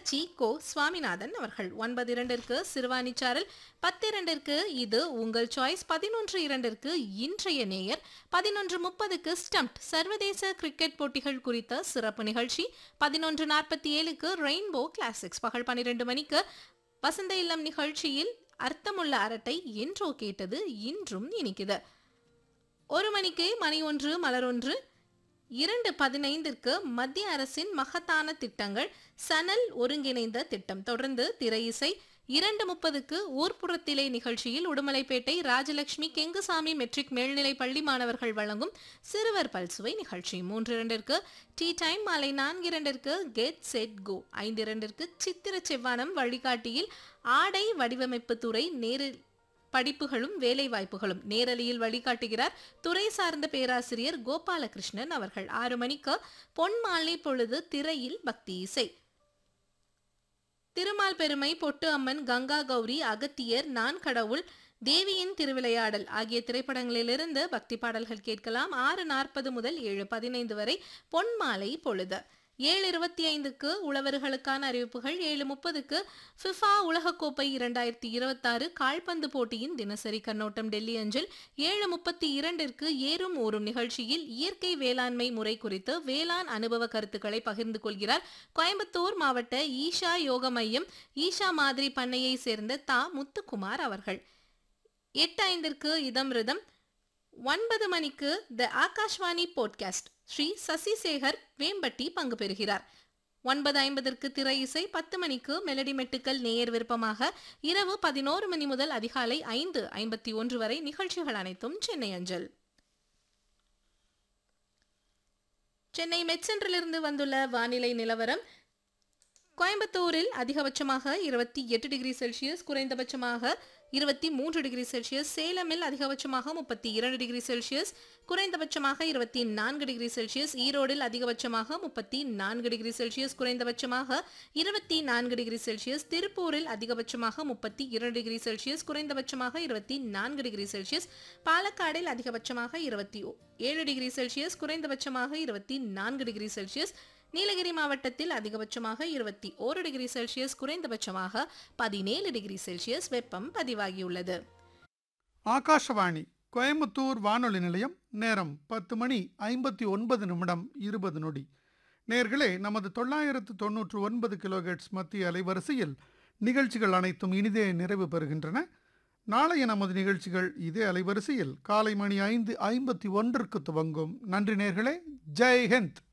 தென்கட்சி கோ சுவாமிநாதன் அவர்கள் ஒன்பது இரண்டிற்கு சிறுவாணிச்சாரல் பத்து இரண்டிற்கு இது உங்கள் சாய்ஸ் பதினொன்று இரண்டிற்கு இன்றைய நேயர் பதினொன்று முப்பதுக்கு ஸ்டம்ப் சர்வதேச கிரிக்கெட் போட்டிகள் குறித்த சிறப்பு நிகழ்ச்சி பதினொன்று நாற்பத்தி ஏழுக்கு ரெயின்போ கிளாசிக்ஸ் பகல் பன்னிரண்டு மணிக்கு வசந்த இல்லம் நிகழ்ச்சியில் அர்த்தமுள்ள அரட்டை என்றோ கேட்டது இன்றும் இனிக்குது ஒரு மணிக்கு மணி ஒன்று மலர் ஒன்று இரண்டு பதினைந்திற்கு மத்திய அரசின் மகத்தான திட்டங்கள் சனல் ஒருங்கிணைந்த திட்டம் தொடர்ந்து திரை இசை இரண்டு முப்பதுக்கு ஊர்ப்புறத்திலே நிகழ்ச்சியில் உடுமலைப்பேட்டை ராஜலட்சுமி கெங்குசாமி மெட்ரிக் மேல்நிலை பள்ளி மாணவர்கள் வழங்கும் சிறுவர் பல்சுவை நிகழ்ச்சி மூன்று இரண்டிற்கு டீ டைம் மாலை நான்கு இரண்டிற்கு கெட் செட் கோ ஐந்து இரண்டிற்கு சித்திர செவ்வானம் வழிகாட்டியில் ஆடை வடிவமைப்பு துறை நேரில் படிப்புகளும் வேலை வாய்ப்புகளும் நேரலையில் வழிகாட்டுகிறார் துறை சார்ந்த பேராசிரியர் கோபாலகிருஷ்ணன் அவர்கள் ஆறு மணிக்கு பொன் மாலை பொழுது திரையில் பக்தி இசை திருமால் பெருமை பொட்டு அம்மன் கங்கா கௌரி அகத்தியர் நான் கடவுள் தேவியின் திருவிளையாடல் ஆகிய திரைப்படங்களிலிருந்து பக்தி பாடல்கள் கேட்கலாம் ஆறு நாற்பது முதல் ஏழு பதினைந்து வரை பொன் மாலை பொழுது ஏழு இருபத்தி ஐந்துக்கு உழவர்களுக்கான அறிவிப்புகள் ஏழு முப்பதுக்கு ஃபிஃபா உலகக்கோப்பை இரண்டாயிரத்தி இருபத்தாறு கால்பந்து போட்டியின் தினசரி கண்ணோட்டம் டெல்லி அஞ்சல் ஏழு முப்பத்தி இரண்டிற்கு ஏறும் ஊறும் நிகழ்ச்சியில் இயற்கை வேளாண்மை முறை குறித்து வேளாண் அனுபவ கருத்துக்களை பகிர்ந்து கொள்கிறார் கோயம்புத்தூர் மாவட்ட ஈஷா யோக மையம் ஈஷா மாதிரி பண்ணையை சேர்ந்த தா முத்துக்குமார் அவர்கள் எட்டு ஐந்திற்கு இதம் ரிதம் ஒன்பது மணிக்கு த ஆகாஷ்வாணி போட்காஸ்ட் ஸ்ரீ சசிசேகர் வேம்பட்டி பங்கு பெறுகிறார் ஒன்பது ஐம்பதற்கு திரை இசை பத்து மணிக்கு மெலடி மெட்டுக்கள் நேயர் விருப்பமாக இரவு பதினோரு மணி முதல் அதிகாலை ஐந்து ஐம்பத்தி ஒன்று வரை நிகழ்ச்சிகள் அனைத்தும் சென்னை அஞ்சல் சென்னை மெட்சென்றிலிருந்து வந்துள்ள வானிலை நிலவரம் கோயம்புத்தூரில் அதிகபட்சமாக இருபத்தி எட்டு டிகிரி செல்சியஸ் குறைந்தபட்சமாக இருபத்தி மூன்று டிகிரி செல்சியஸ் சேலமில் அதிகபட்சமாக முப்பத்தி இரண்டு டிகிரி செல்சியஸ் குறைந்தபட்சமாக இருபத்தி நான்கு டிகிரி செல்சியஸ் ஈரோடில் அதிகபட்சமாக முப்பத்தி நான்கு டிகிரி செல்சியஸ் குறைந்தபட்சமாக இருபத்தி நான்கு டிகிரி செல்சியஸ் திருப்பூரில் அதிகபட்சமாக முப்பத்தி இரண்டு டிகிரி செல்சியஸ் குறைந்தபட்சமாக இருபத்தி நான்கு டிகிரி செல்சியஸ் பாலக்காடில் அதிகபட்சமாக இருபத்தி ஏழு டிகிரி செல்சியஸ் குறைந்தபட்சமாக இருபத்தி நான்கு டிகிரி செல்சியஸ் நீலகிரி மாவட்டத்தில் அதிகபட்சமாக இருபத்தி ஓரு டிகிரி செல்சியஸ் குறைந்தபட்சமாக பதினேழு டிகிரி செல்சியஸ் வெப்பம் பதிவாகியுள்ளது ஆகாஷவாணி கோயம்புத்தூர் வானொலி நிலையம் நேரம் பத்து மணி ஐம்பத்தி ஒன்பது நிமிடம் இருபது நொடி நேர்களே நமது தொள்ளாயிரத்து தொன்னூற்று ஒன்பது கிலோஹெட்ஸ் மத்திய அலைவரிசையில் நிகழ்ச்சிகள் அனைத்தும் இனிதே நிறைவு பெறுகின்றன நாளைய நமது நிகழ்ச்சிகள் இதே அலைவரிசையில் காலை மணி ஐந்து ஐம்பத்தி ஒன்றுக்கு துவங்கும் நன்றி நேர்களே ஜெய் ஹிந்த்